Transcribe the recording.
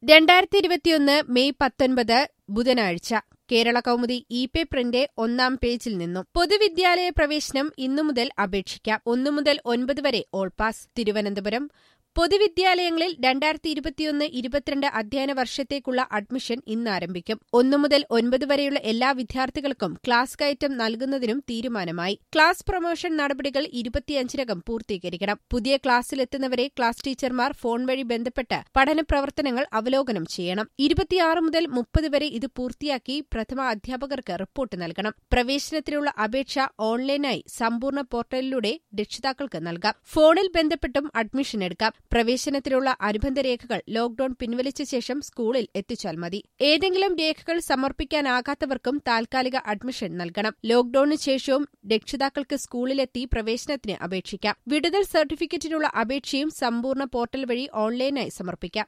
രണ്ടായിരത്തി ഇരുപത്തിയൊന്ന് മെയ് പത്തൊൻപത് ബുധനാഴ്ച കേരള കൗമുദി ഇ പേപ്പറിന്റെ ഒന്നാം പേജിൽ നിന്നും പൊതുവിദ്യാലയ പ്രവേശനം ഇന്നു മുതൽ അപേക്ഷിക്കാം ഒന്നു മുതൽ ഒൻപത് വരെ ഓൾ പാസ് തിരുവനന്തപുരം പൊതുവിദ്യാലയങ്ങളിൽ രണ്ടായിരത്തി ഇരുപത്തിയൊന്ന് ഇരുപത്തിരണ്ട് അധ്യയന വർഷത്തേക്കുള്ള അഡ്മിഷൻ ഇന്ന് ആരംഭിക്കും ഒന്നു മുതൽ ഒൻപത് വരെയുള്ള എല്ലാ വിദ്യാർത്ഥികൾക്കും ക്ലാസ് കയറ്റം നൽകുന്നതിനും തീരുമാനമായി ക്ലാസ് പ്രൊമോഷൻ നടപടികൾ ഇരുപത്തിയഞ്ചിനകം പൂർത്തീകരിക്കണം പുതിയ ക്ലാസ്സിലെത്തുന്നവരെ ക്ലാസ് ടീച്ചർമാർ ഫോൺ വഴി ബന്ധപ്പെട്ട് പഠന പ്രവർത്തനങ്ങൾ അവലോകനം ചെയ്യണം ഇരുപത്തിയാറ് മുതൽ മുപ്പത് വരെ ഇത് പൂർത്തിയാക്കി പ്രഥമ അധ്യാപകർക്ക് റിപ്പോർട്ട് നൽകണം പ്രവേശനത്തിനുള്ള അപേക്ഷ ഓൺലൈനായി സമ്പൂർണ്ണ പോർട്ടലിലൂടെ രക്ഷിതാക്കൾക്ക് നൽകാം ഫോണിൽ ബന്ധപ്പെട്ടും അഡ്മിഷൻ എടുക്കാം പ്രവേശനത്തിനുള്ള അനുബന്ധ രേഖകൾ ലോക്ഡൌൺ പിൻവലിച്ച ശേഷം സ്കൂളിൽ എത്തിച്ചാൽ മതി ഏതെങ്കിലും രേഖകൾ സമർപ്പിക്കാനാകാത്തവർക്കും താൽക്കാലിക അഡ്മിഷൻ നൽകണം ലോക്ഡൌണിന് ശേഷവും രക്ഷിതാക്കൾക്ക് സ്കൂളിലെത്തി പ്രവേശനത്തിന് അപേക്ഷിക്കാം വിടുതൽ സർട്ടിഫിക്കറ്റിനുള്ള അപേക്ഷയും സമ്പൂർണ്ണ പോർട്ടൽ വഴി ഓൺലൈനായി സമർപ്പിക്കാം